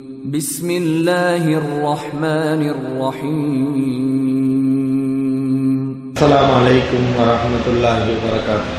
بسم الله الرحمن الرحيم السلام عليكم ورحمة الله وبركاته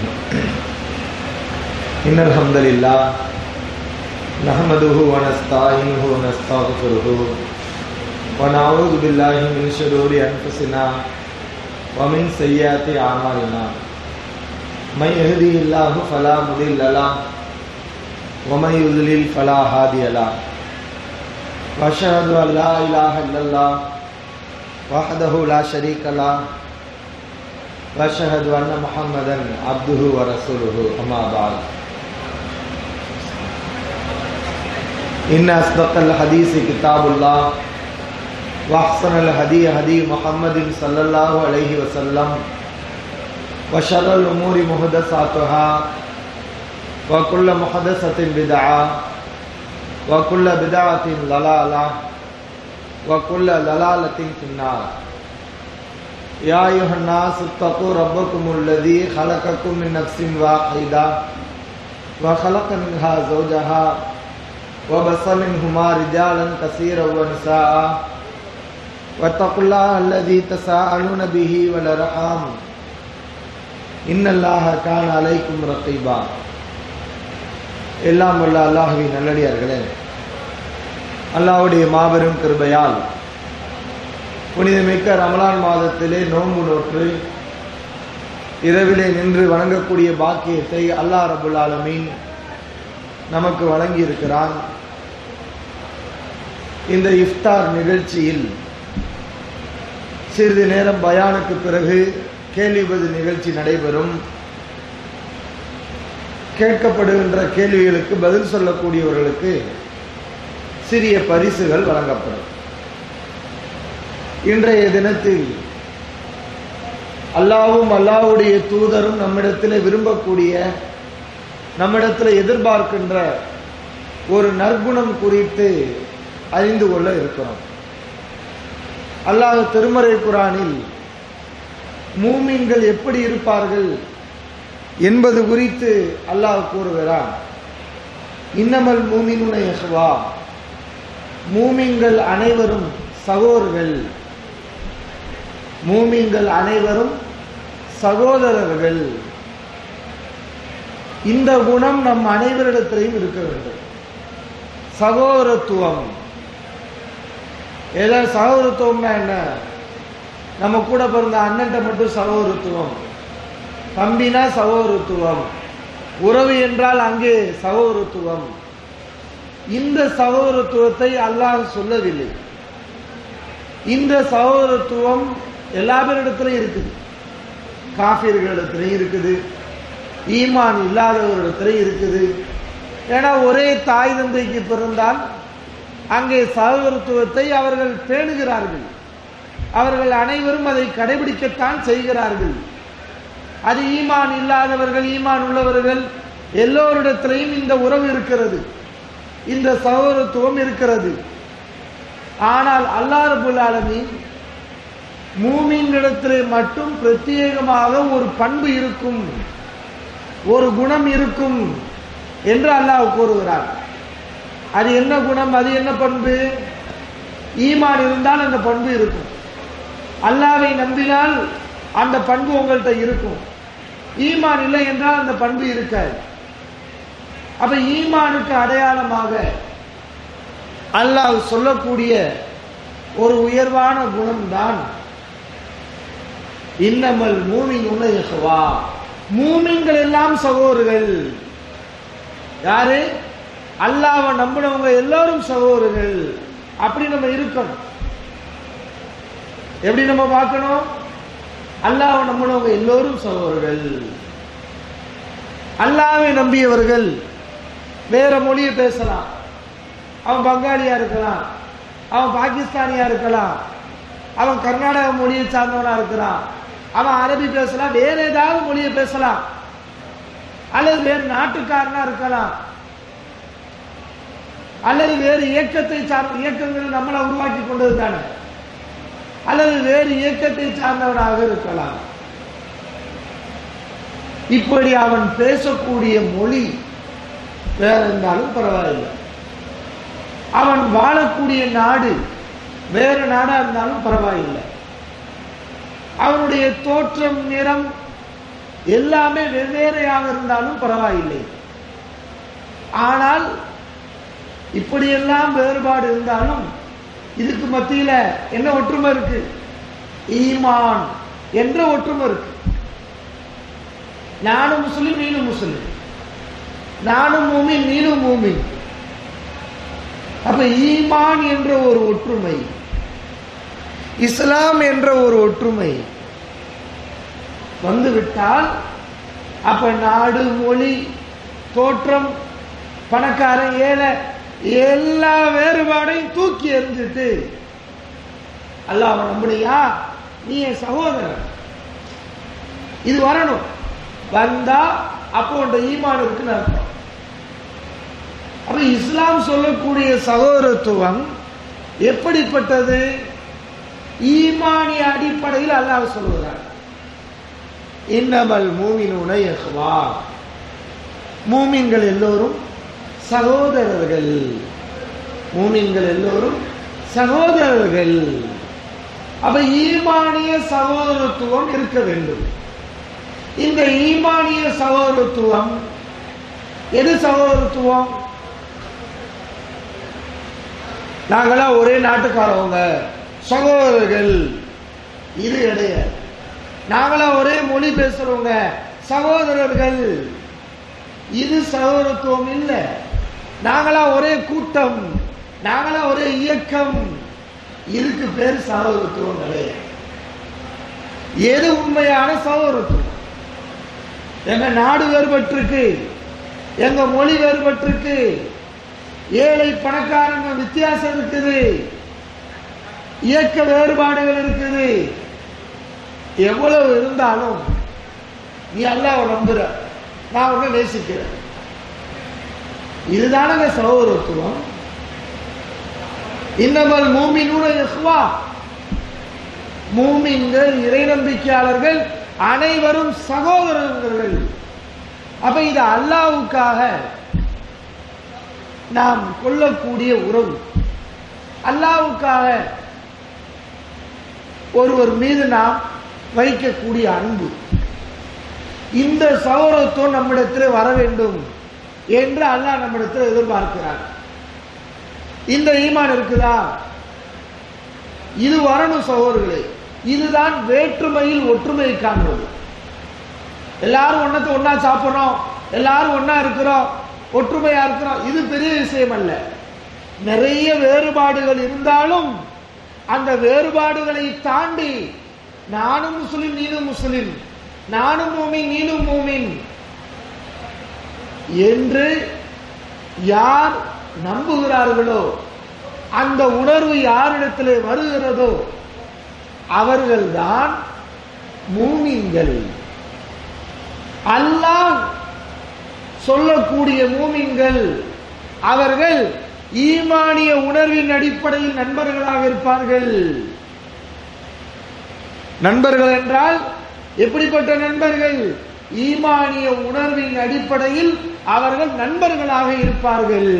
إن الحمد لله نحمده ونستعينه ونستغفره ونعوذ بالله من شرور أنفسنا ومن سيئات أعمالنا من يهدي الله فلا مضل له ومن يضلل فلا هادي له وأشهد أن لا إله إلا الله وحده لا شريك له واشهد ان محمدا عبده ورسوله اما بعد ان اصدق الحديث كتاب الله واحسن الهدي هدي محمد صلى الله عليه وسلم وشر الامور محدثاتها وكل محدثه بدعه وكل بدعه ضلاله وكل ضلاله في النار يا أيها الناس اتقوا ربكم الذي خلقكم من نفس واحدة وخلق منها زوجها وبص منهما رجالا كثيرا ونساء واتقوا الله الذي تساءلون به والأرحام إن الله كان عليكم رقيبا எல்லாம் உள்ள அல்லாஹுவின் நல்லடியார்களே அல்லாஹ்வுடைய மாபெரும் கிருபையால் புனிதமிக்க ரமலான் மாதத்திலே நோன்பு நோற்று இரவிலே நின்று வணங்கக்கூடிய பாக்கியத்தை அல்லாஹ் ரபுல் ஆலமீன் நமக்கு வழங்கி இருக்கிறான் இந்த இஃப்தார் நிகழ்ச்சியில் சிறிது நேரம் பயானுக்கு பிறகு கேள்வி பதில் நிகழ்ச்சி நடைபெறும் கேட்கப்படுகின்ற கேள்விகளுக்கு பதில் சொல்லக்கூடியவர்களுக்கு சிறிய பரிசுகள் வழங்கப்படும் இன்றைய தினத்தில் அல்லாவும் அல்லாவுடைய தூதரும் நம்மிடத்தில் விரும்பக்கூடிய நம்மிடத்தில் எதிர்பார்க்கின்ற ஒரு நற்குணம் குறித்து அறிந்து கொள்ள இருக்கிறோம் அல்லாஹ் திருமறை குரானில் மூமின்கள் எப்படி இருப்பார்கள் என்பது குறித்து அல்லாஹ் கூறுகிறான் இன்னமல் மூமினுடைய மூமின்கள் அனைவரும் சகோதரர்கள் மூமிங்கள் அனைவரும் சகோதரர்கள் இந்த குணம் நம் அனைவரிடத்திலையும் இருக்க வேண்டும் சகோதரத்துவம் ஏதாவது சகோதரத்துவம்னா என்ன நம்ம கூட பிறந்த அண்ணன்ட்ட மட்டும் சகோதரத்துவம் தம்பினா சகோதரத்துவம் உறவு என்றால் அங்கே சகோதரத்துவம் இந்த சகோதரத்துவத்தை அல்லாஹ் சொல்லவில்லை இந்த சகோதரத்துவம் எல்லா பேரிடத்திலையும் இருக்குது காஃபிர்களிடத்திலையும் இருக்குது ஈமான் இல்லாதவரிடத்திலையும் இருக்குது ஏன்னா ஒரே தாய் தந்தைக்கு பிறந்தால் அங்கே சகோதரத்துவத்தை அவர்கள் பேணுகிறார்கள் அவர்கள் அனைவரும் அதை கடைபிடிக்கத்தான் செய்கிறார்கள் அது ஈமான் இல்லாதவர்கள் ஈமான் உள்ளவர்கள் எல்லோரிடத்திலையும் இந்த உறவு இருக்கிறது இந்த சகோதரத்துவம் இருக்கிறது ஆனால் அல்லா ரபுல் ஆலமீன் மூமின்களிடத்திலே மட்டும் பிரத்யேகமாக ஒரு பண்பு இருக்கும் ஒரு குணம் இருக்கும் என்று அல்லாஹ் கூறுகிறார் அது என்ன குணம் அது என்ன பண்பு ஈமான் இருந்தால் அந்த பண்பு இருக்கும் அல்லாவை நம்பினால் அந்த பண்பு உங்கள்கிட்ட இருக்கும் ஈமான் இல்லை என்றால் அந்த பண்பு இருக்காது அப்ப ஈமானுக்கு அடையாளமாக அல்லாஹ் சொல்லக்கூடிய ஒரு உயர்வான குணம்தான் இன்னமல் மூமின் உலகவா மூமின்கள் எல்லாம் சகோதரர்கள் யாரு அல்லாவை நம்பினவங்க எல்லாரும் சகோதரர்கள் அப்படி நம்ம இருக்கணும் எப்படி நம்ம பார்க்கணும் அல்லாவை நம்பினவங்க எல்லோரும் சகோதரர்கள் அல்லாவை நம்பியவர்கள் வேற மொழியை பேசலாம் அவன் பங்காளியா இருக்கலாம் அவன் பாகிஸ்தானியா இருக்கலாம் அவன் கர்நாடக மொழியை சார்ந்தவனா இருக்கிறான் அவன் அரபி பேசலாம் வேற ஏதாவது மொழியை பேசலாம் அல்லது வேறு நாட்டுக்காரனா இருக்கலாம் அல்லது வேறு இயக்கத்தை சார்ந்த இயக்கங்கள் நம்மளை உருவாக்கி கொண்டது தானே அல்லது வேறு இயக்கத்தை சார்ந்தவனாக இருக்கலாம் இப்படி அவன் பேசக்கூடிய மொழி வேற இருந்தாலும் பரவாயில்லை அவன் வாழக்கூடிய நாடு வேற நாடா இருந்தாலும் பரவாயில்லை அவனுடைய தோற்றம் நிறம் எல்லாமே வெவ்வேறையாக இருந்தாலும் பரவாயில்லை ஆனால் இப்படியெல்லாம் வேறுபாடு இருந்தாலும் இதுக்கு மத்தியில என்ன ஒற்றுமை இருக்கு ஈமான் என்ற ஒற்றுமை இருக்கு நானும் முஸ்லிம் நீனும் முஸ்லிம் நானும் மூமின் நீனும் மூமின் அப்ப ஈமான் என்ற ஒரு ஒற்றுமை இஸ்லாம் என்ற ஒரு ஒற்றுமை வந்துவிட்டால் அப்ப நாடு மொழி தோற்றம் பணக்காரன் ஏழை எல்லா வேறுபாடையும் தூக்கி எறிஞ்சிட்டு அல்லாஹ் நம்புனியா நீ என் சகோதரன் இது வரணும் வந்தா அப்போ உண்ட ஈமான் இருக்குன்னு அர்த்தம் அப்ப இஸ்லாம் சொல்லக்கூடிய சகோதரத்துவம் எப்படிப்பட்டது ஈமானிய அடிப்படையில் அல்லாஹ் சொல்லுகிறார் இன்னமல் மூமினுன யஹ்வா மூமின்கள் எல்லோரும் சகோதரர்கள் மூமின்கள் எல்லோரும் சகோதரர்கள் அப்ப ஈமானிய சகோதரத்துவம் இருக்க வேண்டும் இந்த ஈமானிய சகோதரத்துவம் எது சகோதரத்துவம் நாங்களாம் ஒரே நாட்டுக்காரவங்க சகோதரர்கள் இது கிடையாது நாங்களாம் ஒரே மொழி பேசுறவங்க சகோதரர்கள் இது சகோதரத்துவம் இல்லை நாங்களாம் ஒரே கூட்டம் நாங்களாம் ஒரே இயக்கம் இதுக்கு பேர் சகோதரத்துவம் கிடையாது எது உண்மையான சகோதரத்துவம் எங்க நாடு வேறுபட்டிருக்கு எங்க மொழி வேறுபட்டிருக்கு ஏழை பணக்காரங்க வித்தியாசம் இருக்குது இயக்க வேறுபாடுகள் இருக்குது எவ்வளவு இருந்தாலும் நீ அல்லாஹ் நம்புற நான் உன்னை நேசிக்கிறேன் இதுதானங்க சகோதரத்துவம் இன்னமல் மூமினூன இஹ்வா மூமின்கள் இறை நம்பிக்கையாளர்கள் அனைவரும் சகோதரர்கள் அப்ப இது அல்லாவுக்காக நாம் கொள்ளக்கூடிய உறவு அல்லாவுக்காக ஒருவர் மீது நாம் வைக்கக்கூடிய அன்பு இந்த சகோதரத்துவம் நம்மிடத்தில் வர வேண்டும் என்று அல்லாஹ் நம்மிடத்தில் எதிர்பார்க்கிறார் இந்த ஈமான் இருக்குதா இது வரணும் சகோதரர்களே இதுதான் வேற்றுமையில் ஒற்றுமையை காண்பது எல்லாரும் ஒன்னத்தை ஒன்னா சாப்பிடுறோம் எல்லாரும் ஒன்னா இருக்கிறோம் ஒற்றுமையா இருக்கிறோம் இது பெரிய விஷயம் அல்ல நிறைய வேறுபாடுகள் இருந்தாலும் அந்த வேறுபாடுகளை தாண்டி நானும் முஸ்லிம் நீனும் முஸ்லிம் நானும் மூமின் நீனும் மூமின் என்று யார் நம்புகிறார்களோ அந்த உணர்வு யாரிடத்தில் வருகிறதோ அவர்கள்தான் மூமின்கள் அல்லாஹ் சொல்லக்கூடிய மூமின்கள் அவர்கள் ஈமானிய உணர்வின் அடிப்படையில் நண்பர்களாக இருப்பார்கள் நண்பர்கள் என்றால் எப்படிப்பட்ட நண்பர்கள் ஈமானிய உணர்வின் அடிப்படையில் அவர்கள் நண்பர்களாக இருப்பார்கள்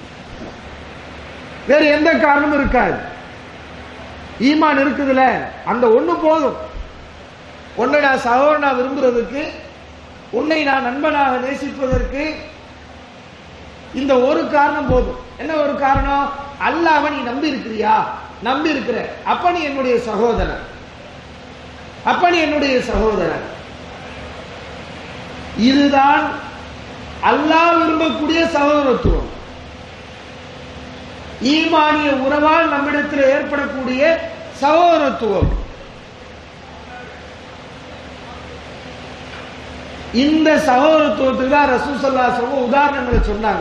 வேறு எந்த காரணமும் இருக்காது ஈமான் இருக்குதுல அந்த ஒண்ணு போதும் உன்னை நான் சகோதரனா விரும்புறதுக்கு உன்னை நான் நண்பனாக நேசிப்பதற்கு இந்த ஒரு காரணம் போதும் என்ன ஒரு காரணம் அல்லாஹ் நீ நம்பி இருக்கிறியா நம்பி இருக்கிற அப்ப நீ என்னுடைய சகோதரன் அப்ப நீ என்னுடைய சகோதரன் இதுதான் அல்லாஹ் விரும்பக்கூடிய சகோதரத்துவம் ஈமானிய உறவால் நம்மிடத்தில் ஏற்படக்கூடிய சகோதரத்துவம் இந்த சகோதரத்துவத்துக்கு தான் ரசூசல்லா சொல்ல உதாரணங்களை சொன்னாங்க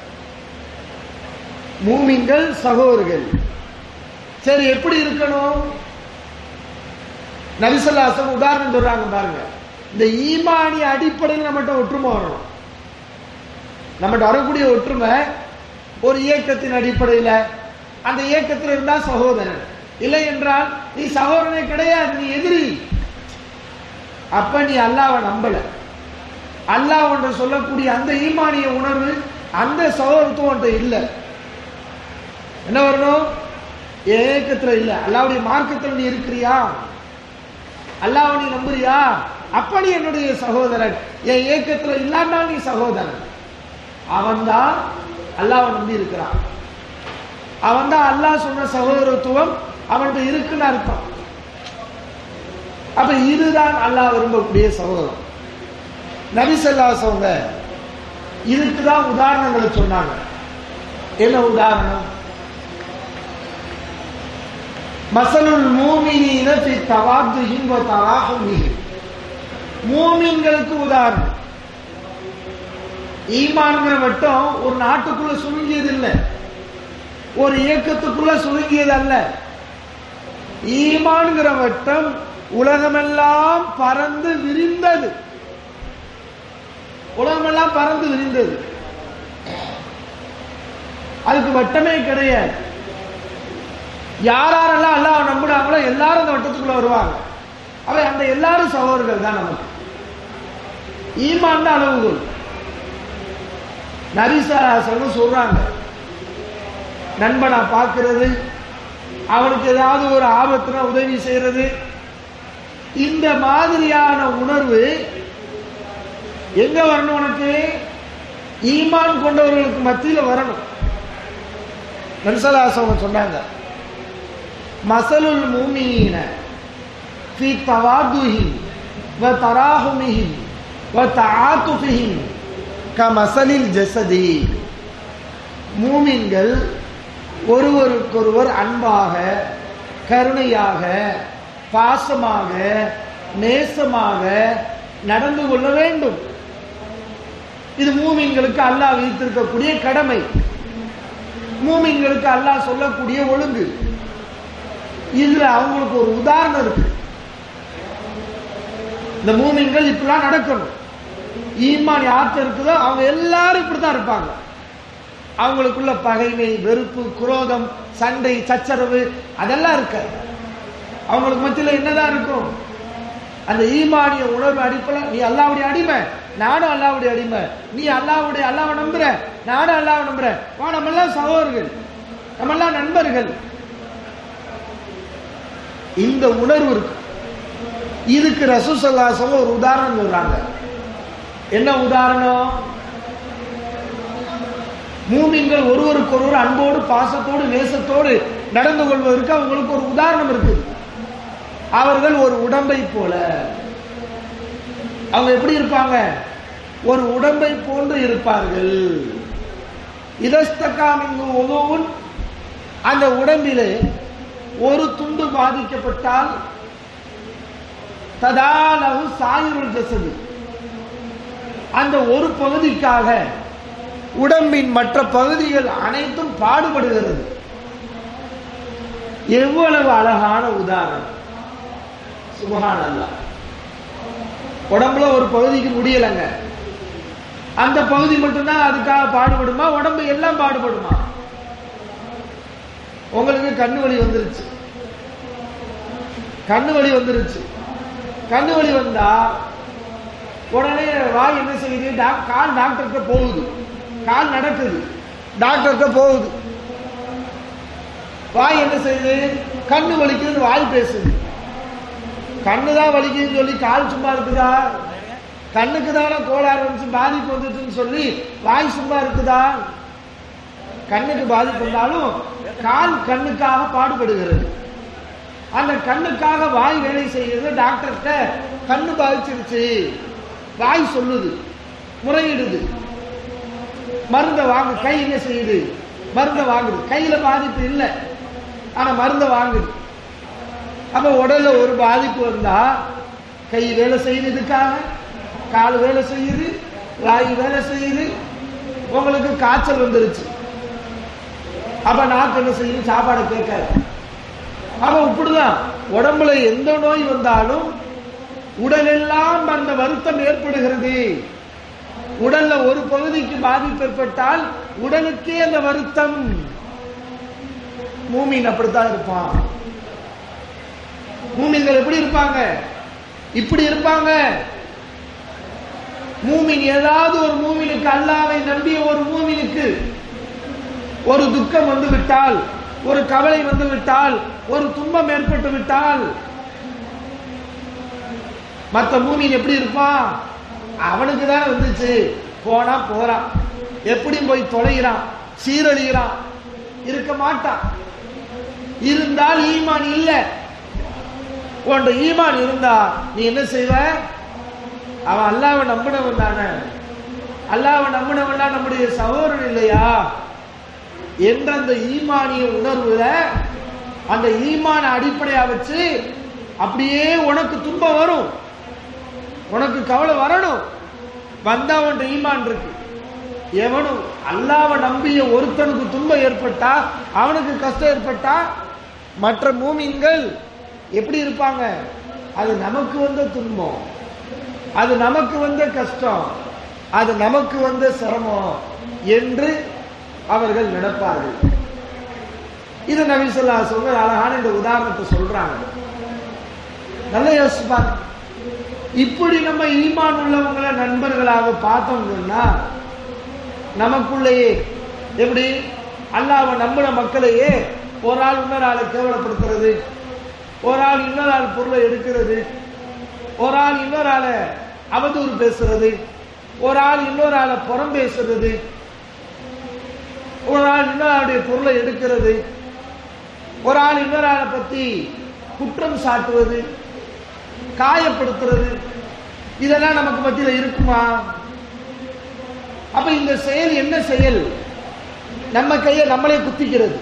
மூமிங்கள் சகோதரர்கள் சரி எப்படி இருக்கணும் நரிசல்லாசம் உதாரணம் சொல்றாங்க பாருங்க இந்த ஈமானிய அடிப்படையில் நம்மகிட்ட ஒற்றுமை வரணும் நம்மகிட்ட வரக்கூடிய ஒற்றுமை ஒரு இயக்கத்தின் அடிப்படையில் அந்த இயக்கத்தில் இருந்தா சகோதரன் இல்லை என்றால் நீ சகோதரனே கிடையாது நீ எதிரி அப்ப நீ அல்லாவை நம்பல அல்லாஹ் ஒன்று சொல்லக்கூடிய அந்த ஈமானிய உணர்வு அந்த சகோதரத்துவம் ஒன்று இல்லை என்ன வரணும் ஏக்கத்துல இல்ல அல்லாவுடைய மார்க்கத்தில் நீ இருக்கிறியா அல்லாஹ் நீ நம்புறியா அப்ப நீ என்னுடைய சகோதரன் என் ஏக்கத்துல இல்லாண்டா நீ சகோதரன் அவன்தான் அல்லாஹ்வை நம்பி இருக்கிறான் அவன்தான் அல்லாஹ் சொன்ன சகோதரத்துவம் அவன்கிட்ட இருக்குன்னு அர்த்தம் அப்ப இதுதான் அல்லாஹ் விரும்பக்கூடிய சகோதரம் நபிசல்லாசவங்க இதுக்கு தான் உதாரணங்களை சொன்னாங்க என்ன உதாரணம் மசலுல் மூமினீன ஃபி தவாத்துஹிம் வ தராஹுமிஹிம் மூமின்களுக்கு உதாரணம் ஈமான்ங்கிற மட்டும் ஒரு நாட்டுக்குள்ள சுருங்கியது இல்லை ஒரு இயக்கத்துக்குள்ள சுருங்கியது அல்ல ஈமான்கிற வட்டம் உலகமெல்லாம் பறந்து விரிந்தது உலகமெல்லாம் பறந்து விரிந்தது அதுக்கு வட்டமே கிடையாது யார் யாரெல்லாம் அல்லாஹ் நம்புனாங்களோ எல்லாரும் அந்த வட்டத்துக்குள்ள வருவாங்க அவை அந்த எல்லாரும் சகோதரர்கள் தான் நமக்கு ஈமான் தான் அளவுகோல் நரிசாசனம் சொல்றாங்க நண்பனா பார்க்கிறது அவனுக்கு ஏதாவது ஒரு ஆபத்துனா உதவி செய்யறது இந்த மாதிரியான உணர்வு எங்க வரணும் உனக்கு ஈமான் கொண்டவர்களுக்கு மத்தியில வரணும் நரிசலாசவங்க சொன்னாங்க மசலுல் மூமியின ஃபி தவாதுஹிம் வ தராஹுமிஹிம் வ தஆத்துஃபிஹிம் கமசலில் ஜஸதி மூமின்கள் ஒருவருக்கொருவர் அன்பாக கருணையாக பாசமாக நேசமாக நடந்து கொள்ள வேண்டும் இது மூமின்களுக்கு அல்லாஹ் வைத்திருக்கக்கூடிய கடமை மூமின்களுக்கு அல்லாஹ் சொல்லக்கூடிய ஒழுங்கு இதுல அவங்களுக்கு ஒரு உதாரணம் இருக்கு இந்த மூமின்கள் இப்படிலாம் நடக்கணும் ஈமான் யார்கிட்ட இருக்குதோ அவங்க எல்லாரும் இப்படித்தான் இருப்பாங்க அவங்களுக்குள்ள பகைமை வெறுப்பு குரோதம் சண்டை சச்சரவு அதெல்லாம் இருக்க அவங்களுக்கு மத்தியில் என்னதான் இருக்கும் அந்த ஈமானிய உணர்வு அடிப்படையில் நீ அல்லாவுடைய அடிமை நானும் அல்லாவுடைய அடிமை நீ அல்லாவுடைய அல்லாவை நம்புற நானும் அல்லாவை நம்புறேன் வா நம்ம எல்லாம் சகோதரர்கள் நம்ம எல்லாம் நண்பர்கள் இந்த உணர்வு இருக்கு இதுக்கு ரசூசல்லாசம் ஒரு உதாரணம் சொல்றாங்க என்ன உதாரணம் மூமின்கள் ஒருவருக்கொருவர் அன்போடு பாசத்தோடு நேசத்தோடு நடந்து கொள்வதற்கு அவங்களுக்கு ஒரு உதாரணம் இருக்குது அவர்கள் ஒரு உடம்பை போல அவங்க எப்படி இருப்பாங்க ஒரு உடம்பை போன்று இருப்பார்கள் இதஸ்தகாமிங்கு உதவும் அந்த உடம்பிலே ஒரு துண்டு பாதிக்கப்பட்டால் ததாலவு சாயுருள் ஜசது அந்த ஒரு பகுதிக்காக உடம்பின் மற்ற பகுதிகள் அனைத்தும் பாடுபடுகிறது எவ்வளவு அழகான உதாரணம் சுபஹான் அல்லா உடம்புல ஒரு பகுதிக்கு முடியலைங்க அந்த பகுதி மட்டும்தான் அதுக்காக பாடுபடுமா உடம்பு எல்லாம் பாடுபடுமா உங்களுக்கு கண்ணு வலி வந்துருச்சு கண்ணு வலி வந்துருச்சு கண்ணு வலி வந்தா உடனே வாய் என்ன செய்யுது டாக்- கால் டாக்டர்கிட்ட போகுது கால் நடக்குது டாக்டர்கிட்ட போகுது வாய் என்ன செய்யுது கண்ணு வலிக்குது வாய் பேசுது கண்ணு தான் வலிக்குதுன்னு சொல்லி கால் சும்மா இருக்குதா கண்ணுக்கு தானே கோளாறு வந்துச்சு பாதிப்பு வந்துச்சுன்னு சொல்லி வாய் சும்மா இருக்குதா கண்ணுக்கு பாதிப்பு வந்தாலும் கால் கண்ணுக்காக பாடுபடுகிறது அந்த கண்ணுக்காக வாய் வேலை செய்கிறது டாக்டர்கிட்ட கண்ணு பாதிச்சிருச்சு வாய் சொல்லுது முறையிடுது மருந்தை வாங்கு கை என்ன செய்யுது மருந்தை வாங்குது கையில பாதிப்பு இல்லை ஆனா மருந்தை வாங்குது அப்ப உடல்ல ஒரு பாதிப்பு வந்தா கை வேலை செய்யுது இதுக்காக கால் வேலை செய்யுது வாய் வேலை செய்யுது உங்களுக்கு காய்ச்சல் வந்துருச்சு அப்ப நாக்கு என்ன செய்யுது சாப்பாடு கேட்காது அப்ப இப்படிதான் உடம்புல எந்த நோய் வந்தாலும் உடலெல்லாம் அந்த வருத்தம் ஏற்படுகிறது உடல்ல ஒரு பகுதிக்கு பாதிப்பு ஏற்பட்டால் உடலுக்கே அந்த வருத்தம் மூமின் அப்படித்தான் இருப்பான் மூமின்கள் எப்படி இருப்பாங்க இப்படி இருப்பாங்க மூமின் ஏதாவது ஒரு மூமினுக்கு அல்லாவை நம்பிய ஒரு மூமினுக்கு ஒரு துக்கம் வந்து விட்டால் ஒரு கவலை வந்து விட்டால் ஒரு துன்பம் ஏற்பட்டு விட்டால் மற்ற மூமின் எப்படி இருப்பான் அவனுக்கு தானே வந்துச்சு போனா போறான் எப்படியும் போய் தொலைகிறான் சீரழிகிறான் இருக்க மாட்டான் இருந்தால் ஈமான் இல்ல உன்ட ஈமான் இருந்தா நீ என்ன செய்வ அவன் அல்லாவை நம்பினவன் தானே அல்லாவை நம்பினவன் நம்முடைய சகோதரன் இல்லையா என்ற அந்த ஈமானிய உணர்வுல அந்த ஈமான அடிப்படையா வச்சு அப்படியே உனக்கு துன்பம் வரும் உனக்கு கவலை வரணும் வந்தா அவன் ஈமான் இருக்கு எவனும் அல்லாவை நம்பிய ஒருத்தனுக்கு துன்பம் ஏற்பட்டா அவனுக்கு கஷ்டம் ஏற்பட்டா மற்ற மூமின்கள் எப்படி இருப்பாங்க அது நமக்கு வந்த துன்பம் அது நமக்கு வந்த கஷ்டம் அது நமக்கு வந்த சிரமம் என்று அவர்கள் நினைப்பார்கள் இது நபி சொல்லா சொல்ற அழகான இந்த உதாரணத்தை சொல்றாங்க நல்ல யோசிப்பாங்க இப்படி நம்ம ஈமான் உள்ளவங்களை நண்பர்களாக பார்த்தோம்னா நமக்குள்ளேயே எப்படி அல்லாவை நம்பின மக்களையே ஒரு ஆள் இன்னொரு ஆளை கேவலப்படுத்துறது ஒரு ஆள் இன்னொரு ஆள் பொருளை எடுக்கிறது ஒரு ஆள் இன்னொரு ஆளை அவதூறு பேசுறது ஒரு ஆள் இன்னொரு ஆளை புறம் பேசுறது ஒரு ஆள் இன்னொரு ஆளுடைய பொருளை எடுக்கிறது ஒரு ஆள் இன்னொரு ஆளை பத்தி குற்றம் சாட்டுவது காயப்படுத்துறது இதெல்லாம் நமக்கு மத்தியில இருக்குமா அப்ப இந்த செயல் என்ன செயல் நம்ம கையை நம்மளே குத்திக்கிறது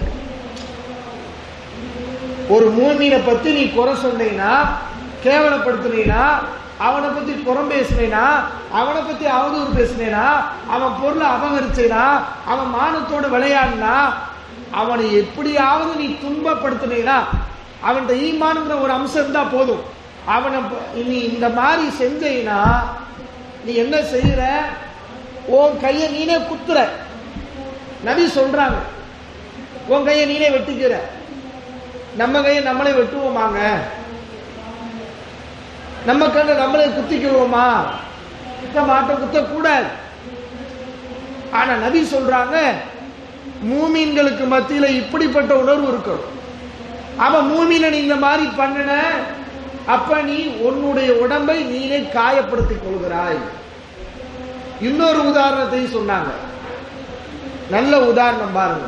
ஒரு மூமீனை பத்தி நீ குறை சொன்னீங்கன்னா கேவலப்படுத்தினா அவனை பத்தி புறம் பேசினேனா அவனை பத்தி அவதூறு பேசினேனா அவன் பொருளை அபகரிச்சேனா அவன் மானத்தோடு விளையாடினா அவனை எப்படியாவது நீ துன்பப்படுத்தினீனா அவன்கிட்ட ஈமானுங்கிற ஒரு அம்சம் இருந்தா போதும் அவனை ப- நீ இந்த மாதிரி செஞ்சீனா நீ என்ன செய்யற உன் கையை நீனே குத்துற நபி சொல்றாங்க உன் கையை நீனே வெட்டிக்கிற நம்ம கையை நம்மளே வெட்டுவோமாங்க நம்ம கண்ணை நம்மளே குத்திக்குவோமா குத்த மாட்டோம் குத்த கூடாது ஆனா நபி சொல்றாங்க மூமீன்களுக்கு மத்தியில இப்படிப்பட்ட உணர்வு இருக்கணும் அவன் மூமீனை நீ இந்த மாதிரி பண்ணுன அப்ப நீ உன்னுடைய உடம்பை நீனே காயப்படுத்திக் கொள்கிறாய் இன்னொரு உதாரணத்தையும் சொன்னாங்க நல்ல உதாரணம் பாருங்க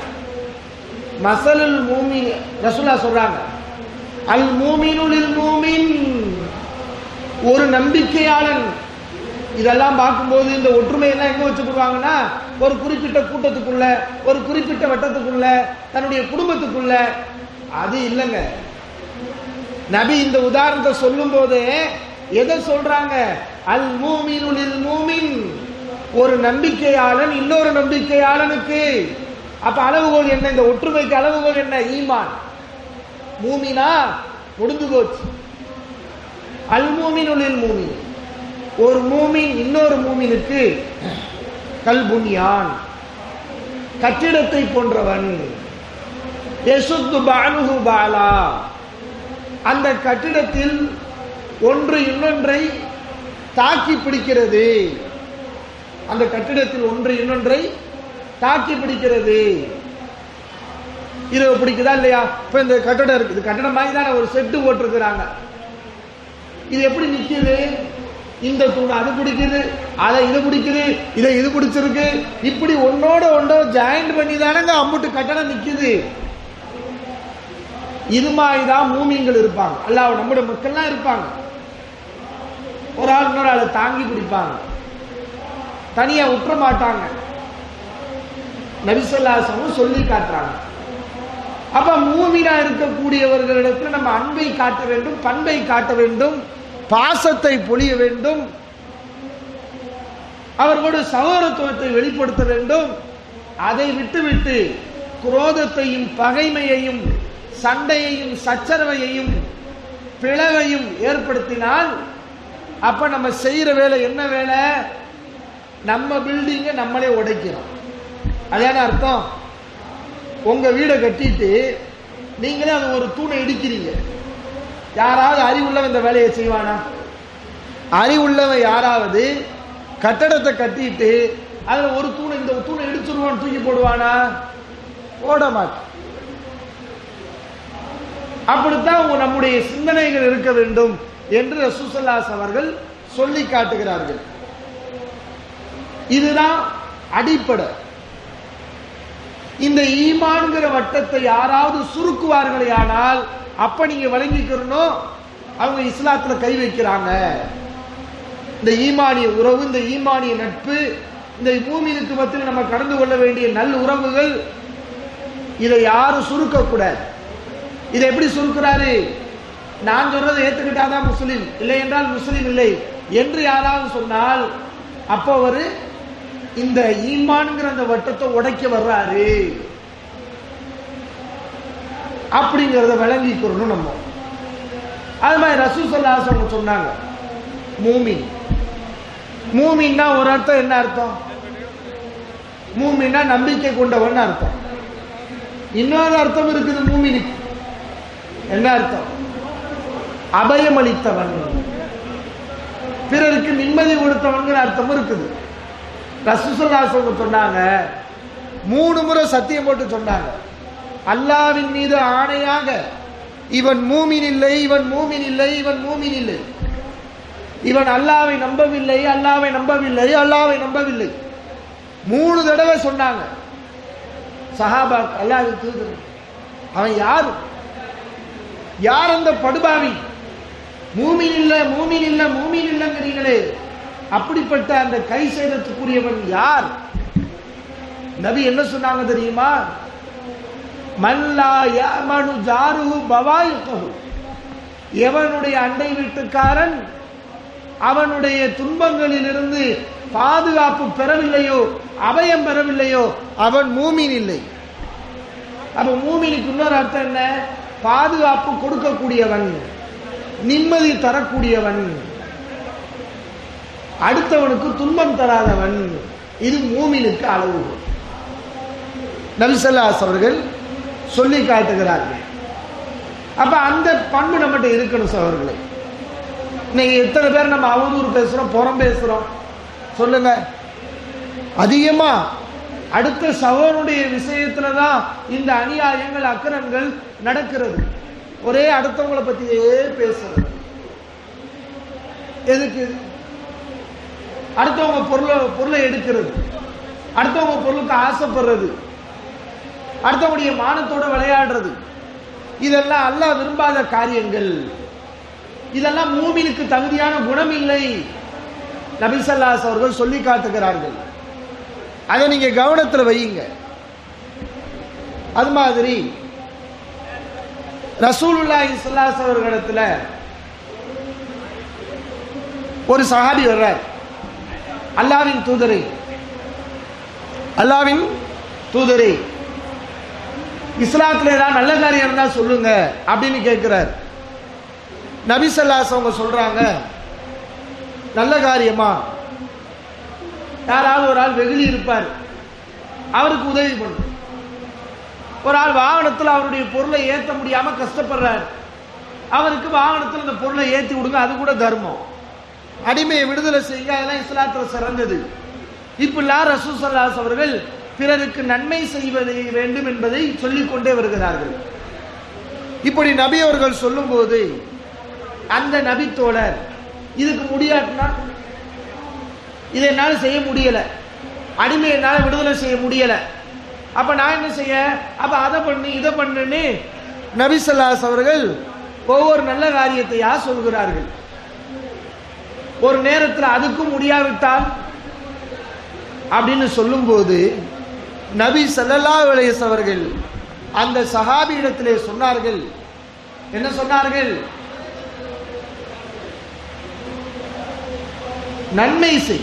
மசலுல் மூமின் ரசூலா சொல்றாங்க அல் மூமினுலில் மூமின் ஒரு நம்பிக்கையாளன் இதெல்லாம் பார்க்கும்போது இந்த ஒற்றுமை எல்லாம் எங்க வச்சுக்கிடுவாங்கன்னா ஒரு குறிப்பிட்ட கூட்டத்துக்குள்ள ஒரு குறிப்பிட்ட வட்டத்துக்குள்ள தன்னுடைய குடும்பத்துக்குள்ள அது இல்லைங்க நபி இந்த உதாரணத்தை சொல்லும் போது எதை சொல்றாங்க அல் மூமினுலில் மூமின் ஒரு நம்பிக்கையாளன் இன்னொரு நம்பிக்கையாளனுக்கு அப்ப அளவுகோல் என்ன இந்த ஒற்றுமைக்கு அளவுகோல் என்ன ஈமான் மூமினா முடிஞ்சு போச்சு அல் மூமினுலில் மூமின் ஒரு மூமின் இன்னொரு மூமினுக்கு கல்புனியான் கட்டிடத்தை போன்றவன் யசுத்து பாலுகு பாலா அந்த கட்டிடத்தில் ஒன்று இன்னொன்றை தாக்கி பிடிக்கிறது அந்த கட்டிடத்தில் ஒன்று இன்னொன்றை தாக்கி பிடிக்கிறது இரவு பிடிக்குதா இல்லையா இப்ப இந்த கட்டடம் இருக்குது கட்டடம் மாதிரி தானே ஒரு செட்டு போட்டிருக்கிறாங்க இது எப்படி நிக்குது இந்த தூண் அது பிடிக்குது அதை இது பிடிக்குது இதை இது பிடிச்சிருக்கு இப்படி ஒன்னோட ஒன்றோ ஜாயிண்ட் பண்ணி தானங்க அம்புட்டு கட்டடம் நிக்குது இது மாதிரி தான் மூமிங்கள் இருப்பாங்க அல்லாஹ் நம்முடைய மக்கள்லாம் இருப்பாங்க ஒரு ஆள் இன்னொரு ஆளை தாங்கி பிடிப்பாங்க தனியா உற்ற மாட்டாங்க நபிசல்லாசமும் சொல்லி காட்டுறாங்க அப்ப மூமினா இருக்கக்கூடியவர்களிடத்தில் நம்ம அன்பை காட்ட வேண்டும் பண்பை காட்ட வேண்டும் பாசத்தை பொழிய வேண்டும் அவர்களோட சகோதரத்துவத்தை வெளிப்படுத்த வேண்டும் அதை விட்டுவிட்டு குரோதத்தையும் பகைமையையும் சண்டையையும் சச்சரவையையும் பிளவையும் ஏற்படுத்தினால் அப்ப நம்ம செய்யற வேலை என்ன வேலை நம்ம பில்டிங்கை நம்மளே உடைக்கிறோம் அதான அர்த்தம் உங்க வீடை கட்டிட்டு நீங்களே அது ஒரு தூணை இடிக்கிறீங்க யாராவது அறிவுள்ளவன் இந்த வேலையை செய்வானா அறிவுள்ளவன் யாராவது கட்டடத்தை கட்டிட்டு அதுல ஒரு தூணை இந்த தூணை இடிச்சிருவான்னு தூக்கி போடுவானா போட மாட்டான் அப்படித்தான் உங்க- நம்முடைய சிந்தனைகள் இருக்க வேண்டும் என்று ரசூசல்லாஸ் அவர்கள் சொல்லி காட்டுகிறார்கள் இதுதான் அடிப்படை இந்த ஈமான்கிற வட்டத்தை யாராவது சுருக்குவார்களே ஆனால் அப்ப நீங்க விளங்கிக்கிறணும் அவங்க இஸ்லாத்துல கை வைக்கிறாங்க இந்த ஈமானிய உறவு இந்த ஈமானிய நட்பு இந்த மூமினுக்கு மத்தியில் நம்ம கடந்து கொள்ள வேண்டிய நல் உறவுகள் இதை யாரும் சுருக்க கூடாது இதை எப்படி சுருக்குறாரு நான் சொல்றதை ஏத்துக்கிட்டாதான் முஸ்லிம் இல்லை என்றால் முஸ்லிம் இல்லை என்று யாராவது சொன்னால் அப்போ அவரு இந்த ஈமான்ங்கிற அந்த வட்டத்தை உடைக்க வர்றாரு அப்படிங்கிறத விளங்கிக்கிறணும் நம்ம அது மாதிரி ரசூசல்லாஸ் அவங்க சொன்னாங்க மூமின் மூமின்னா ஒரு அர்த்தம் என்ன அர்த்தம் மூமின்னா நம்பிக்கை கொண்டவன் அர்த்தம் இன்னொரு அர்த்தம் இருக்குது மூமினுக்கு என்ன அர்த்தம் அபயமளித்தவன் பிறருக்கு நிம்மதி கொடுத்தவன்கிற அர்த்தமும் இருக்குது ரசூசல்லாசவங்க சொன்னாங்க மூணு முறை சத்தியம் போட்டு சொன்னாங்க அல்லாவின் மீது ஆணையாக இவன் மூமின் இல்லை இவன் மூமின் இல்லை இவன் மூமின் இல்லை இவன் அல்லாவை நம்பவில்லை அல்லாவை நம்பவில்லை அல்லாவை நம்பவில்லை மூணு தடவை சொன்னாங்க சஹாபா அல்லாஹ் தூதர் அவன் யார் யார் அந்த படுபாவி மூமின் இல்ல மூமின் இல்ல மூமின் இல்லங்கிறீங்களே அப்படிப்பட்ட அந்த கை சேதத்துக்குரியவன் யார் நபி என்ன சொன்னாங்க தெரியுமா மல்லா யமனு ஜாருஹு பவாயிகஹு எவனுடைய அண்டை வீட்டுக்காரன் அவனுடைய துன்பங்களிலிருந்து பாதுகாப்பு பெறவில்லையோ அபயம் பெறவில்லையோ அவன் மூமின் இல்லை அப்ப மூமினுக்கு இன்னொரு அர்த்தம் என்ன பாதுகாப்பு கொடுக்கக்கூடியவன் நிம்மதி தரக்கூடியவன் அடுத்தவனுக்கு துன்பம் தராதவன் இது மூமினுக்கு அளவு நபிசல்லாஸ் அவர்கள் சொல்லி காட்டுகிறார்கள் அப்ப அந்த பண்பு நம்மகிட்ட இருக்கணும் சகோதரர்களே இன்னைக்கு எத்தனை பேர் நம்ம அவதூறு பேசுறோம் புறம் பேசுறோம் சொல்லுங்க அதிகமா அடுத்த சகோதரனுடைய விஷயத்துல தான் இந்த அநியாயங்கள் அக்கிரங்கள் நடக்கிறது ஒரே அடுத்தவங்களை பத்தியே பேசுறது எதுக்கு அடுத்தவங்க பொருளை பொருளை எடுக்கிறது அடுத்தவங்க பொருளுக்கு ஆசைப்படுறது அடுத்தவங்களுடைய மானத்தோட விளையாடுறது இதெல்லாம் அல்லாஹ் விரும்பாத காரியங்கள் இதெல்லாம் மூமினுக்கு தகுதியான குணம் இல்லை நபிசல்லாஸ் அவர்கள் சொல்லி காட்டுகிறார்கள் அதை நீங்க கவனத்துல வையுங்க அது மாதிரி ரசூலுல்லாஹி ஸல்லல்லாஹு அவர்களிடத்துல ஒரு சஹாபி வர்றார் அல்லாவின் தூதரை அல்லாவின் தூதரை இஸ்லாத்துல ஏதாவது நல்ல காரியம் இருந்தா சொல்லுங்க அப்படின்னு கேட்கிறார் நபி ஸல்லல்லாஹு அவங்க சொல்றாங்க நல்ல காரியமா யாராவது ஒரு ஆள் வெகுளி இருப்பார் அவருக்கு உதவி பண்ணும் ஒரு ஆள் வாகனத்தில் அவருடைய பொருளை ஏற்ற முடியாம கஷ்டப்படுறார் அவருக்கு வாகனத்தில் அந்த பொருளை ஏற்றி விடுங்க அது கூட தர்மம் அடிமையை விடுதலை செய்யுங்க அதெல்லாம் இஸ்லாத்தில் சிறந்தது இப்படிலாம் ரசூசல்லாஸ் அவர்கள் பிறருக்கு நன்மை செய்வது வேண்டும் என்பதை சொல்லிக் கொண்டே வருகிறார்கள் இப்படி நபி அவர்கள் சொல்லும்போது அந்த நபி தோழர் இதுக்கு முடியாட்டினா இதை என்னால் செய்ய முடியல அடிமை என்னால் விடுதலை செய்ய முடியல அப்ப நான் என்ன செய்ய அப்ப அதை பண்ணு இதை பண்ணுன்னு நபிசல்லாஸ் அவர்கள் ஒவ்வொரு நல்ல காரியத்தையா சொல்கிறார்கள் ஒரு நேரத்தில் அதுக்கும் முடியாவிட்டால் அப்படின்னு சொல்லும்போது நபி ஸல்லல்லாஹு அலைஹி அவர்கள் அந்த சஹாபியிடத்திலே சொன்னார்கள் என்ன சொன்னார்கள் நன்மை செய்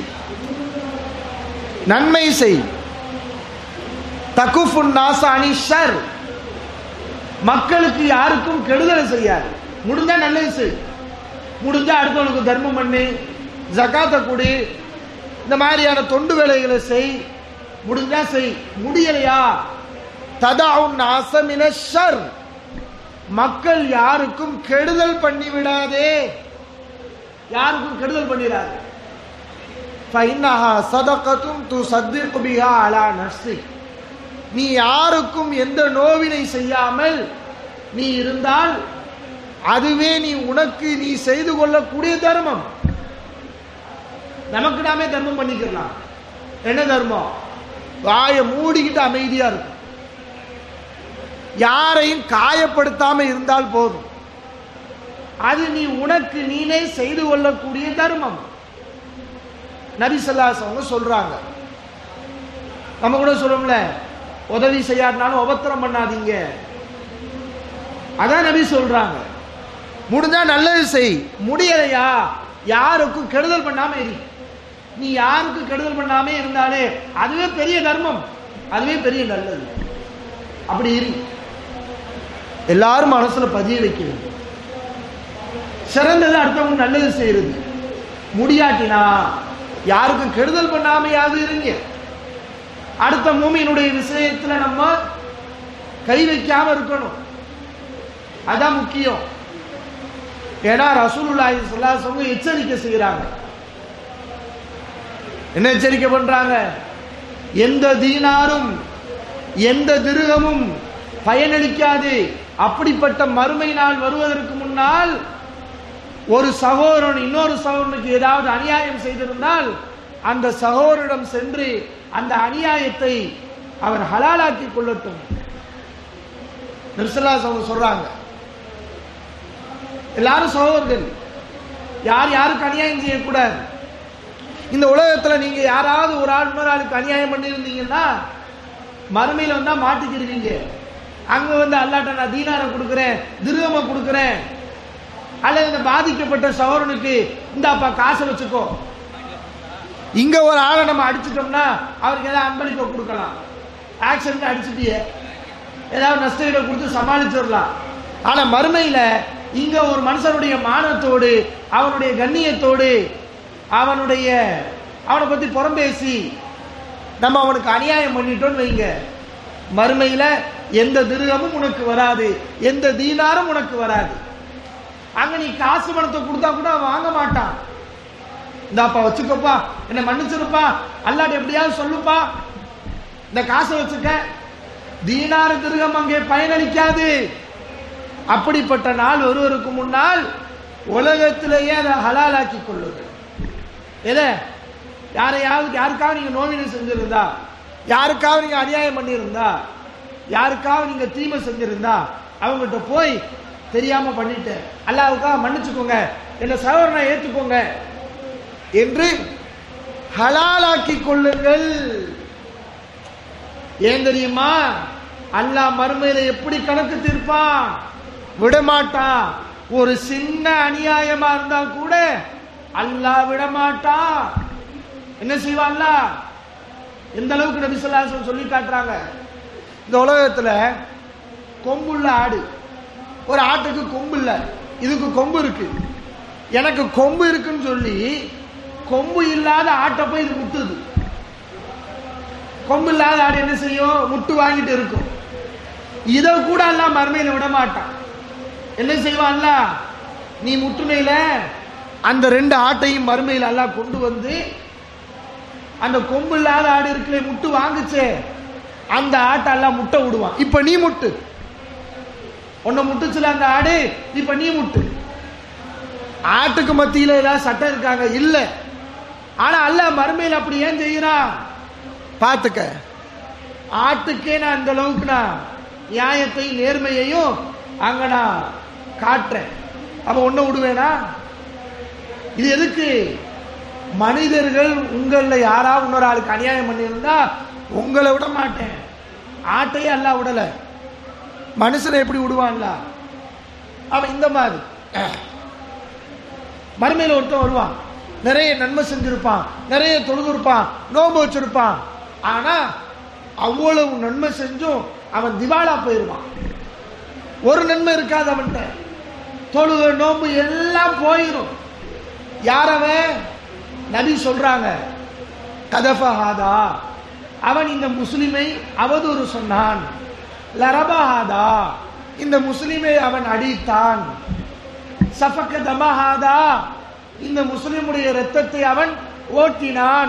நன்மை செய் தகுஃபுன் நாசானி ஷர் மக்களுக்கு யாருக்கும் கெடுதலை செய்யாது முடிஞ்சா நல்லது செய் முடிஞ்சா அடுத்தவனுக்கு தர்மம் பண்ணு ஜகாத்தை கொடு இந்த மாதிரியான தொண்டு வேலைகளை செய் முடிஞ்சா செய் முடியலையா ததாவுன் நாசமின ஷர் மக்கள் யாருக்கும் கெடுதல் பண்ணி விடாதே யாருக்கும் கெடுதல் பண்ணிடாது ஃபைன்னஹா சதகத்தும் து சத்திக்கு பிஹா அலா நஃப்ஸிக் நீ யாருக்கும் எந்த நோவினை செய்யாமல் நீ இருந்தால் அதுவே நீ உனக்கு நீ செய்து கொள்ளக்கூடிய தர்மம் நமக்கு நாமே தர்மம் பண்ணிக்கலாம் என்ன தர்மம் வாயை மூடிக்கிட்டு அமைதியா இருக்கும் யாரையும் காயப்படுத்தாம இருந்தால் போதும் அது நீ உனக்கு நீனே செய்து கொள்ளக்கூடிய தர்மம் நபிசல்லாஸ் அவங்க சொல்றாங்க நம்ம கூட சொல்லுவோம்ல உதவி செய்யாட்டினாலும் உபத்திரம் பண்ணாதீங்க அதான் நபி சொல்றாங்க முடிஞ்சா நல்லது செய் முடியலையா யாருக்கும் கெடுதல் பண்ணாம இரு நீ யாருக்கும் கெடுதல் பண்ணாம இருந்தாலே அதுவே பெரிய தர்மம் அதுவே பெரிய நல்லது அப்படி இரு எல்லாரும் மனசுல பதிய வைக்க வேண்டும் சிறந்தது அடுத்தவங்க நல்லது செய்யறது முடியாட்டினா யாருக்கும் கெடுதல் பண்ணாமையாவது இருங்க அடுத்த மூமியினுடைய விஷயத்துல நம்ம கை வைக்காம இருக்கணும் அதான் முக்கியம் ஏன்னா ரசூலுல்லாஹி ஸல்லல்லாஹு எச்சரிக்கை செய்யறாங்க என்ன எச்சரிக்கை பண்றாங்க எந்த தீனாரும் எந்த திருகமும் பயனளிக்காது அப்படிப்பட்ட மறுமை நாள் வருவதற்கு முன்னால் ஒரு சகோதரன் இன்னொரு சகோதரனுக்கு ஏதாவது அநியாயம் செய்திருந்தால் அந்த சகோதரிடம் சென்று அந்த அநியாயத்தை அவர் ஹலாலாக்கி கொள்ளட்டும் நிர்சலா அவங்க சொல்றாங்க எல்லாரும் சகோதரர்கள் யார் யாருக்கு அநியாயம் செய்யக்கூடாது இந்த உலகத்துல நீங்க யாராவது ஒரு ஆள் இன்னொரு ஆளுக்கு அநியாயம் பண்ணியிருந்தீங்கன்னா மறுமையில வந்தா மாட்டிக்கிடுவீங்க அங்க வந்து அல்லாட்ட நான் தீனாரம் கொடுக்குறேன் திருகம கொடுக்குறேன் அல்லது இந்த பாதிக்கப்பட்ட சகோதரனுக்கு இந்தாப்பா காசை வச்சுக்கோ இங்க ஒரு ஆளை நம்ம அடிச்சிட்டோம்னா அவருக்கு ஏதாவது அன்பளிப்பை கொடுக்கலாம் ஆக்சிடென்ட் அடிச்சிட்டியே ஏதாவது நஷ்டஈடை கொடுத்து சமாளிச்சிடலாம் ஆனா மறுமையில இங்க ஒரு மனுஷனுடைய மானத்தோடு அவனுடைய கண்ணியத்தோடு அவனுடைய அவனை பத்தி புறம்பேசி நம்ம அவனுக்கு அநியாயம் பண்ணிட்டோம்னு வைங்க மறுமையில எந்த திருகமும் உனக்கு வராது எந்த தீனாரும் உனக்கு வராது அங்க நீ காசு பணத்தை கொடுத்தா கூட அவன் வாங்க மாட்டான் இந்தாப்பா வச்சுக்கப்பா என்னை மன்னிச்சிருப்பா அல்லாட்ட எப்படியாவது சொல்லுப்பா இந்த காசை வச்சுக்க தீனார திருகம் அங்கே பயனளிக்காது அப்படிப்பட்ட நாள் ஒருவருக்கு முன்னால் உலகத்திலேயே அதை ஹலாலாக்கி கொள்ளுங்கள் எதை யாரையாவது யாருக்காவது நீங்க நோவினை செஞ்சிருந்தா யாருக்காவது நீங்க அநியாயம் பண்ணியிருந்தா யாருக்காவது நீங்க தீமை செஞ்சிருந்தா அவங்ககிட்ட போய் தெரியாம பண்ணிட்டேன் அல்லாவுக்காக மன்னிச்சுக்கோங்க என்ன சகோதரனை ஏத்துக்கோங்க என்று ஹலாலாக்கி கொள்ளுங்கள் ஏன் தெரியுமா அல்லாஹ் மறுமையில எப்படி கணக்கு தீர்ப்பான் விடமாட்டான் ஒரு சின்ன அநியாயமா இருந்தா கூட அல்லாஹ் விடமாட்டான் என்ன செய்வான் அல்லாஹ் எந்த அளவுக்கு நபி ஸல்லல்லாஹு அலைஹி வஸல்லம் சொல்லி காட்டுறாங்க இந்த உலகத்துல கொம்புள்ள ஆடு ஒரு ஆட்டுக்கு கொம்பு இல்ல இதுக்கு கொம்பு இருக்கு எனக்கு கொம்பு இருக்குன்னு சொல்லி கொம்பு இல்லாத ஆட்டை போய் இது முட்டுது கொம்பு இல்லாத ஆடு என்ன செய்யும் முட்டு வாங்கிட்டு இருக்கும் இதை கூட எல்லாம் மறுமையில விட மாட்டான் என்ன செய்வான் அல்லாஹ்? நீ முட்டுமையில அந்த ரெண்டு ஆட்டையும் மறுமையில் எல்லாம் கொண்டு வந்து அந்த கொம்பு இல்லாத ஆடு இருக்குல்ல முட்டு வாங்குச்சே அந்த ஆட்டை எல்லாம் முட்டை விடுவான் இப்ப நீ முட்டு உன்னை முட்டுச்சுல அந்த ஆடு இப்ப நீ முட்டு ஆட்டுக்கு மத்தியில ஏதாவது சட்டம் இருக்காங்க இல்ல ஆனா அல்லாஹ் மறுமையில் அப்படி ஏன் செய்யறான் பார்த்துக்க ஆட்டுக்கே நான் அந்த அளவுக்கு நான் நியாயத்தையும் நேர்மையையும் அங்க நான் காட்டுறேன் அப்ப ஒண்ணு விடுவேனா இது எதுக்கு மனிதர்கள் உங்கள யாராவது இன்னொரு ஆளுக்கு அநியாயம் பண்ணியிருந்தா உங்களை விட மாட்டேன் ஆட்டையே அல்ல விடல மனுஷனை எப்படி விடுவான்ல அவன் இந்த மாதிரி மறுமையில் ஒருத்தன் வருவான் நிறைய நன்மை செஞ்சிருப்பான் நிறைய தொழுதுருப்பான் நோன்பு வச்சிருப்பான் ஆனா அவ்வளவு நன்மை செஞ்சும் அவன் திவாலா போயிருவான் ஒரு நன்மை இருக்காது அவன்கிட்ட தொழுக நோன்பு எல்லாம் போயிடும் யாரவன் நபி சொல்றாங்க கதஃபஹாதா அவன் இந்த முஸ்லிமை அவதூறு சொன்னான் லரபஹாதா இந்த முஸ்லிமை அவன் அடித்தான் சஃபக்க தமஹாதா இந்த முஸ்லிமுடைய இரத்தத்தை அவன் ஓட்டினான்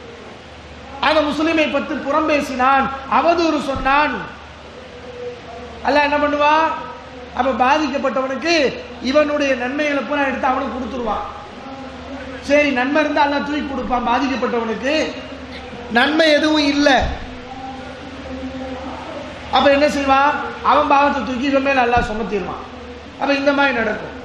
அந்த முஸ்லிமை பற்றி புறம் பேசினான் அவதூறு சொன்னான் அல்லாஹ் என்ன பண்ணுவான் அப்ப பாதிக்கப்பட்டவனுக்கு இவனுடைய நன்மைகளை பூரா எடுத்து அவனுக்கு கொடுத்துருவான் சரி நன்மை இருந்தா அல்லாஹ் தூக்கி கொடுப்பான் பாதிக்கப்பட்டவனுக்கு நன்மை எதுவும் இல்லை அப்ப என்ன செய்வான் அவன் பாவத்தை தூக்கி இவன் மேல அல்லாஹ் சுமத்திடுவான் அப்ப இந்த மாதிரி நடக்கும்